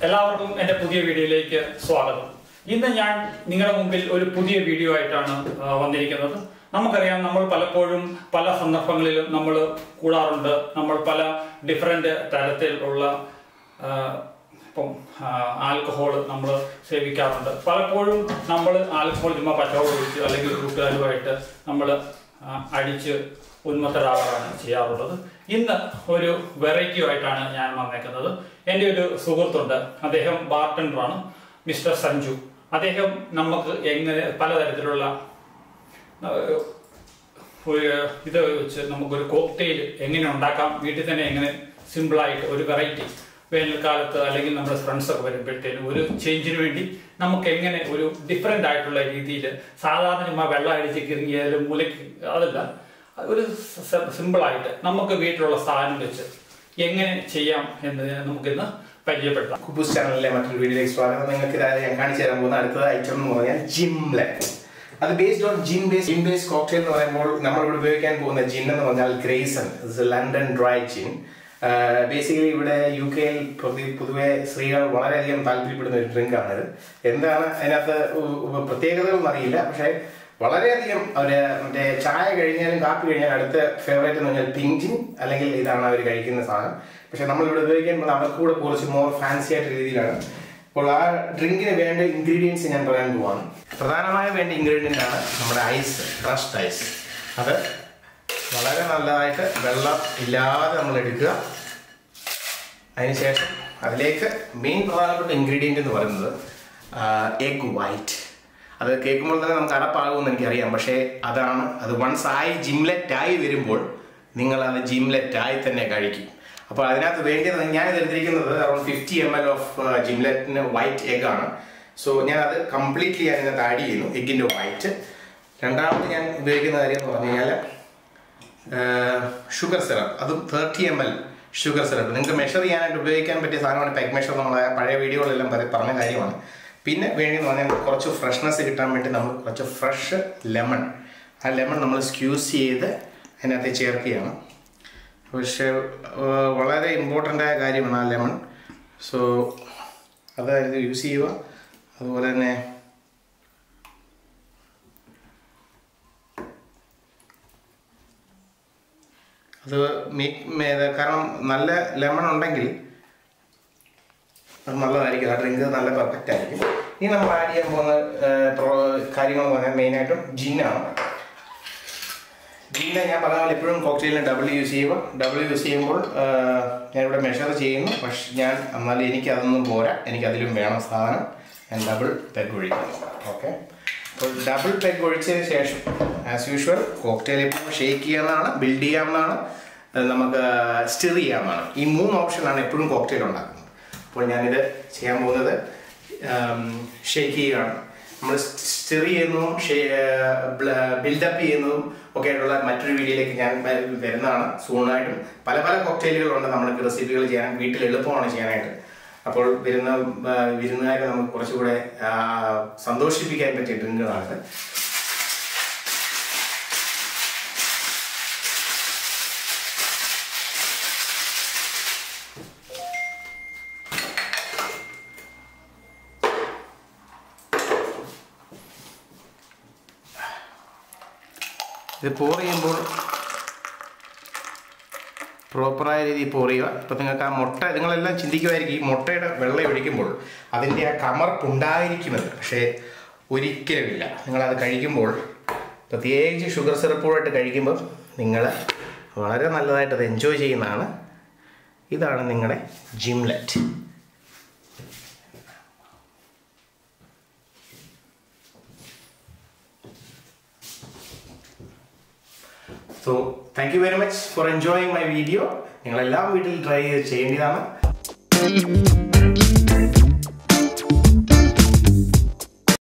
എല്ലാവർക്കും എൻ്റെ പുതിയ വീഡിയോയിലേക്ക് സ്വാഗതം ഇന്ന് ഞാൻ നിങ്ങളുടെ മുമ്പിൽ ഒരു പുതിയ വീഡിയോ ആയിട്ടാണ് ആ, വന്നിരിക്കുന്നത് നമുക്കറിയാം നമ്മൾ പലപ്പോഴും പല സന്ദർഭങ്ങളിലും നമ്മൾ കൂടാറുണ്ട് നമ്മൾ പല ഡിഫറെൻ്റ് തരത്തിലുള്ള ആ, ഇപ്പം ആൽക്കഹോൾ നമ്മൾ സേവിക്കാറുണ്ട് പലപ്പോഴും നമ്മൾ ആൽക്കഹോൾ ചുമ്മാ പച്ചവെള്ളം ഒഴിച്ച് അല്ലെങ്കിൽ കൂട്ടുകാരുമായിട്ട് നമ്മൾ അടിച്ച് ഉന്മത്തരാകാറാണ് ചെയ്യാറുള്ളത് ഇന്ന് ഒരു വെറൈറ്റി ആയിട്ടാണ് ഞാൻ വന്നേക്കുന്നത് എൻ്റെ ഒരു സുഹൃത്തുണ്ട് അദ്ദേഹം ബാർട്ടൻഡറാണ് മിസ്റ്റർ സഞ്ജു അദ്ദേഹം നമുക്ക് എങ്ങനെ പലതരത്തിലുള്ള ഏഹ്, ഒരു ഇത് വെച്ച് നമുക്കൊരു കോക്ടെയിൽ എങ്ങനെ ഉണ്ടാക്കാം വീട്ടിൽ തന്നെ എങ്ങനെ സിമ്പിളായിട്ട് ഒരു വെറൈറ്റി വേനൽക്കാലത്ത് അല്ലെങ്കിൽ നമ്മുടെ ഫ്രണ്ട്സ് ഒക്കെ വരുമ്പോഴത്തേനും ഒരു ചേഞ്ചിന് വേണ്ടി നമുക്ക് എങ്ങനെ ഒരു ഡിഫറെൻ്റ് ആയിട്ടുള്ള രീതിയിൽ സാധാരണ ചുമ്മാ വെള്ളം അടിച്ച് കിറങ്ങിയാലും മുലയ്ക്ക് അതല്ല ഒരു സിമ്പിളായിട്ട് നമുക്ക് വീട്ടിലുള്ള സാധനം വെച്ച് എങ്ങനെ ചെയ്യാം എന്ന് നമുക്കിന്ന് പരിചയപ്പെടുത്താം കുബൂസ് ചാനലിലെ മറ്റൊരു വീഡിയോയിലേക്ക് സ്വാഗതം നിങ്ങൾക്ക് ഇതായത് ഞാൻ കാണിച്ചു തരാൻ പോകുന്ന അടുത്ത ഐറ്റം എന്ന് പറഞ്ഞാൽ ജിംലെറ്റ് അത് based on gin base gin base cocktail എന്ന് പറയുമ്പോൾ നമ്മൾ ഇവിടെ ഉപയോഗിക്കാൻ പോകുന്ന ജിൻ എന്ന് പറഞ്ഞാൽ Grayson London dry gin basically ഇവിടെ യു കെയിൽ പൊതുവെ സ്ത്രീകൾ വളരെയധികം താല്പര്യപ്പെടുന്ന ഒരു ഡ്രിങ്ക് ആണിത് എന്താണ് അതിനകത്ത് ഉ- ഉ- പ്രത്യേകതകൾ എന്നറിയില്ല പക്ഷേ വളരെയധികം അവര് മറ്റേ ചായ കഴിഞ്ഞാലും കാപ്പി കഴിഞ്ഞാലും അടുത്ത ഫേവറേറ്റ് എന്ന് പറഞ്ഞാൽ പിങ്ക് ജിൻ അല്ലെങ്കിൽ ഇതാണ് അവർ കഴിക്കുന്ന സാധനം പക്ഷെ നമ്മൾ ഇവിടെ ഉപയോഗിക്കാൻ പോകുന്ന അവർക്ക് കൂടെ കുറച്ച് മോർ ഫാൻസി ആയിട്ട് രീതിയിലാണ് അപ്പോൾ ആ ഡ്രിങ്കിന് വേണ്ട ഇൻഗ്രീഡിയൻസ് ഞാൻ പറയാൻ പോവാണ് പ്രധാനമായ വേണ്ട ഇൻഗ്രീഡിയൻ്റ് ആണ് നമ്മുടെ ഐസ് ക്രഷ്ഡ് ഐസ് അത് വളരെ നല്ലതായിട്ട് വെള്ളം ഇല്ലാതെ നമ്മൾ എടുക്കുക അതിനുശേഷം അതിലേക്ക് മെയിൻ പ്രധാനപ്പെട്ട ഇൻഗ്രീഡിയൻ്റ് എന്ന് പറയുന്നത് എഗ് വൈറ്റ് അത് കേൾക്കുമ്പോൾ തന്നെ നമുക്ക് അടപ്പാകുമെന്ന് എനിക്കറിയാം പക്ഷേ അതാണ് അത് വൺസ് ആയി ജിംലെറ്റ് ആയി വരുമ്പോൾ നിങ്ങൾ അത് ജിംലെറ്റ് ആയി തന്നെ കഴിക്കും അപ്പോൾ അതിനകത്ത് വേണ്ടത് ഞാൻ എടുത്തിരിക്കുന്നത് around fifty M L of ജിംലെറ്റിന് വൈറ്റ് എഗ് ആണ് സോ ഞാൻ അത് കംപ്ലീറ്റ്ലി ഞാൻ ഇതിനകത്ത് ആഡ് ചെയ്യുന്നു എഗിൻ്റെ വൈറ്റ് രണ്ടാമത് ഞാൻ ഉപയോഗിക്കുന്ന കാര്യം എന്ന് പറഞ്ഞു കഴിഞ്ഞാൽ ഷുഗർ സിറപ്പ് അതും thirty M L sugar syrup നിങ്ങൾക്ക് മെഷർ ചെയ്യാനായിട്ട് ഉപയോഗിക്കാൻ പറ്റിയ സാധനമാണ് പെഗ് മെഷർ നമ്മളെ പഴയ വീഡിയോകളെല്ലാം പറ- പറഞ്ഞ കാര്യമാണ് പിന്നെ വേണ്ടിയെന്ന് പറഞ്ഞാൽ കുറച്ച് ഫ്രഷ്നെസ് കിട്ടാൻ വേണ്ടി നമ്മൾ കുറച്ച് ഫ്രഷ് ലെമൺ ആ ലെമൺ നമ്മൾ സ്ക്യൂസ് ചെയ്ത് അതിനകത്ത് ചേർക്കുകയാണ് പക്ഷേ ഏഹ്, വളരെ ഇമ്പോർട്ടൻ്റ് ആയ കാര്യമാണ് ആ ലെമൺ സോ അതായത് യൂസ് ചെയ്യുക അതുപോലെ തന്നെ അത് മീ കാരണം നല്ല ലെമൺ ഉണ്ടെങ്കിൽ അത് നല്ലതായിരിക്കും ആ ഡ്രിങ്ക് നല്ല പെർഫെക്റ്റ് ആയിരിക്കും ഇനി നമ്മൾ ആഡ് ചെയ്യാൻ പോകുന്ന ഏഹ്, പ്രോ- കാര്യങ്ങൾ എന്ന് പറഞ്ഞാൽ മെയിനായിട്ടും ജിന്നാണ് ജിന്നെ ഞാൻ പറഞ്ഞ പോലെ എപ്പോഴും കോക്ടെയിലിന് ഡബിൾ യൂസ് ചെയ്യുക ഡബിൾ യൂസ് ചെയ്യുമ്പോൾ ഏഹ്, ഞാനിവിടെ മെഷർ ചെയ്യുന്നു പക്ഷെ ഞാൻ എന്നാൽ എനിക്ക് അതൊന്നും പോരാ എനിക്ക് അതിലും വേണം സാധനം ഞാൻ ഡബിൾ പെഗ് ഒഴിക്കുന്നു ഓക്കെ അപ്പോൾ ഡബിൾ പെഗ് ഒഴിച്ചതിന് ശേഷം ആസ് യൂഷ്വൽ കോക്ടെയിൽ എപ്പോഴും ഷേക്ക് ചെയ്യാവുന്നതാണ് ബിൽഡ് ചെയ്യാവുന്നതാണ് ഏഹ്, നമുക്ക് സ്റ്റിർ ചെയ്യാവുന്നതാണ് ഈ മൂന്ന് ഓപ്ഷനാണ് എപ്പോഴും കോക്ടെയിൽ ഉണ്ടാക്കുന്നത് അപ്പോൾ ഞാനിത് ചെയ്യാൻ പോകുന്നത് ഷേക്ക് ചെയ്യുകയാണ് നമ്മൾ സ്റ്റിർ ചെയ്യുന്നതും ബിൽഡപ്പ് ചെയ്യുന്നതും ഒക്കെ ആയിട്ടുള്ള മറ്റൊരു വീഡിയോയിലേക്ക് ഞാൻ വ- വരുന്നതാണ് സൂണായിട്ടും പല പല കോക്ടെയിലുകളുണ്ട് നമ്മൾക്ക് റെസിപ്പികൾ ചെയ്യാൻ വീട്ടിൽ എളുപ്പമാണ് ചെയ്യാനായിട്ട് അപ്പോൾ വരുന്ന ആ, വിരുന്നുകാരെ നമുക്ക് കുറച്ചുകൂടെ ആ, സന്തോഷിപ്പിക്കാൻ പറ്റിയ ഡ്രിങ്കുകളാണിത് ഇത് പോർ ചെയ്യുമ്പോൾ പ്രോപ്പറായ രീതിയിൽ പോർ ചെയ്യുക ഇപ്പം നിങ്ങൾക്ക് ആ മുട്ട നിങ്ങളെല്ലാം ചിന്തിക്കുമായിരിക്കും ഈ മുട്ടയുടെ വെള്ളം ഒഴിക്കുമ്പോൾ അതിൻ്റെ ആ കമർപ്പുണ്ടായിരിക്കുമെന്ന് പക്ഷേ ഒരിക്കലുമില്ല നിങ്ങളത് കഴിക്കുമ്പോൾ പ്രത്യേകിച്ച് ഷുഗർ സിറപ്പുമായിട്ട് കഴിക്കുമ്പോൾ നിങ്ങൾ വളരെ നല്ലതായിട്ട് അത് എൻജോയ് ചെയ്യുന്നതാണ് ഇതാണ് നിങ്ങളുടെ gimlet so thank you very much for enjoying my video നിങ്ങളെല്ലാം വീട്ടിൽ ട്രൈ ചെയ്ത് ചെയ്യേണ്ടതാണ്